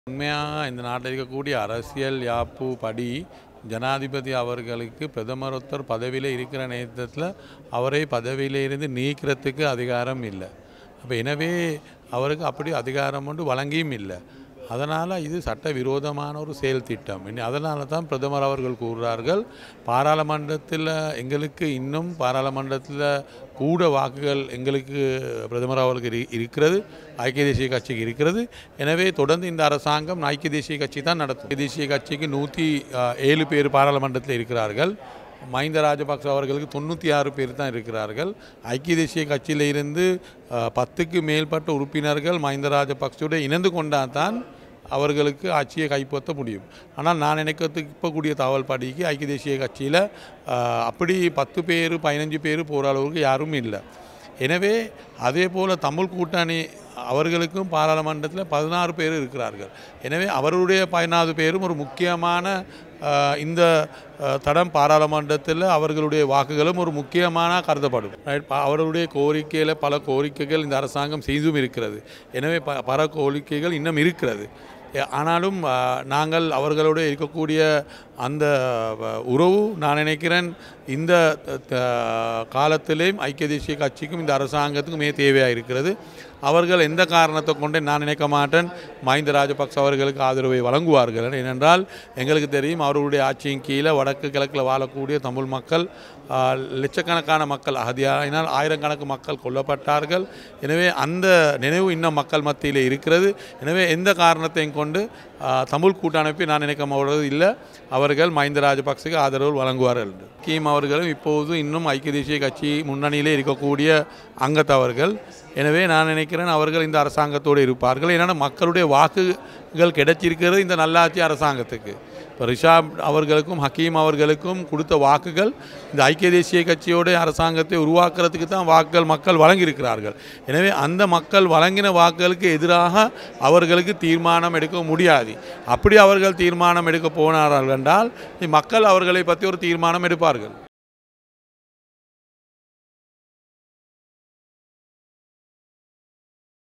உண்மையாக இந்த நாட்டில் இருக்கக்கூடிய அரசியல் யாப்பு படி ஜனாதிபதி அவர்களுக்கு பிரதமர் ஒருத்தர் பதவியில் இருக்கிற நேரத்தில் அவரை பதவியில இருந்து நீக்கிறதுக்கு அதிகாரம் இல்லை அப்போ எனவே அவருக்கு அப்படி அதிகாரம் ஒன்று வழங்கியும் இல்லை அதனால் இது சட்ட விரோதமான ஒரு செயல் திட்டம் இனி அதனால தான் பிரதமர் அவர்கள் கூறுறார்கள் பாராளுமன்றத்தில் எங்களுக்கு இன்னும் பாராளுமன்றத்தில் கூட வாக்குகள் எங்களுக்கு பிரதமர் அவர்களுக்கு இரு- இருக்கிறது ஐக்கிய தேசிய கட்சிக்கு இருக்கிறது எனவே தொடர்ந்து இந்த அரசாங்கம் ஐக்கிய தேசிய கட்சி தான் நடத்தும் ஐக்கிய தேசிய கட்சிக்கு நூற்றி ஏழு பேர் பாராளுமன்றத்தில் இருக்கிறார்கள் மஹிந்த ராஜபக்ச அவர்களுக்கு தொண்ணூற்றி ஆறு பேர் தான் இருக்கிறார்கள் ஐக்கிய தேசிய கட்சியில் இருந்து அஹ், பத்துக்கு மேற்பட்ட உறுப்பினர்கள் மஹிந்த ராஜபக்சோட இணைந்து கொண்டால் தான் அவர்களுக்கு ஆட்சியை கைப்பற்ற முடியும் ஆனால் நான் நினைக்கிறதுக்கு இப்போ கூடிய தகவல் படிக்கு ஐக்கிய தேசிய கட்சியில் அப்படி பத்து பேர் பதினஞ்சு பேர் போகிற அளவுக்கு யாரும் இல்லை எனவே அதே போல் தமிழ் கூட்டணி அவர்களுக்கும் பாராளுமன்றத்தில் பதினாறு பேர் இருக்கிறார்கள் எனவே அவருடைய பதினாறு பேரும் ஒரு முக்கியமான அஹ், இந்த அஹ், தடம் பாராளுமன்றத்தில் அவர்களுடைய வாக்குகளும் ஒரு முக்கியமான கருதப்படும் Right? ப- அவர்களுடைய கோரிக்கையில் பல கோரிக்கைகள் இந்த அரசாங்கம் செய்தும் இருக்கிறது எனவே ப பல கோரிக்கைகள் இன்னும் இருக்கிறது எ- ஆனாலும் அஹ், நாங்கள் அவர்களோடு இருக்கக்கூடிய அந்த அஹ், உறவு நான் நினைக்கிறேன் இந்த த- காலத்திலேயும் ஐக்கிய தேசிய கட்சிக்கும் இந்த அரசாங்கத்துக்கும் மிக தேவையாக இருக்கிறது அவர்கள் எந்த காரணத்தை கொண்டு நான் நினைக்க மாட்டேன் மஹிந்த ராஜபக்ச அவர்களுக்கு ஆதரவை வழங்குவார்கள் ஏனென்றால் எங்களுக்கு தெரியும் அவர்களுடைய ஆட்சியின் கீழே வடக்கு கிழக்கில் வாழக்கூடிய தமிழ் மக்கள் ஆஹ், லட்சக்கணக்கான மக்கள் அகதியாயினால் ஆயிரக்கணக்கு மக்கள் கொல்லப்பட்டார்கள் எனவே அந்த நினைவு இன்னும் மக்கள் மத்தியில் இருக்கிறது எனவே எந்த காரணத்தையும் கொண்டு ஆஹ், தமிழ் கூட்டமைப்பை நான் நினைக்க போவது இல்லை அவர்கள் மஹிந்த ராஜபக்சேக்கு ஆதரவு வழங்குவார்கள் என்று கீம் அவர்களும் இப்போது இன்னும் ஐக்கிய தேசிய கட்சி முன்னணியிலே இருக்கக்கூடிய அங்கத்தவர்கள் எனவே நான் நினைக்கிறேன் அவர்கள் இந்த அரசாங்கத்தோடு இருப்பார்கள் ஏன்னா மக்களுடைய வாக்குகள் கிடைச்சிருக்கிறது இந்த நல்லாட்சி அரசாங்கத்துக்கு இப்போ ரிஷாப் அவர்களுக்கும் ஹக்கீம் அவர்களுக்கும் கொடுத்த வாக்குகள் இந்த ஐக்கிய தேசிய கட்சியோட அரசாங்கத்தை உருவாக்குறதுக்கு தான் வாக்குகள் மக்கள் வழங்கியிருக்கிறார்கள் எனவே அந்த மக்கள் வழங்கின வாக்குகளுக்கு எதிராக அவர்களுக்கு தீர்மானம் எடுக்க முடியாது அப்படி அவர்கள் தீர்மானம் எடுக்க போனார்கள் என்றால் மக்கள் அவர்களை பற்றி ஒரு தீர்மானம் எடுப்பார்கள்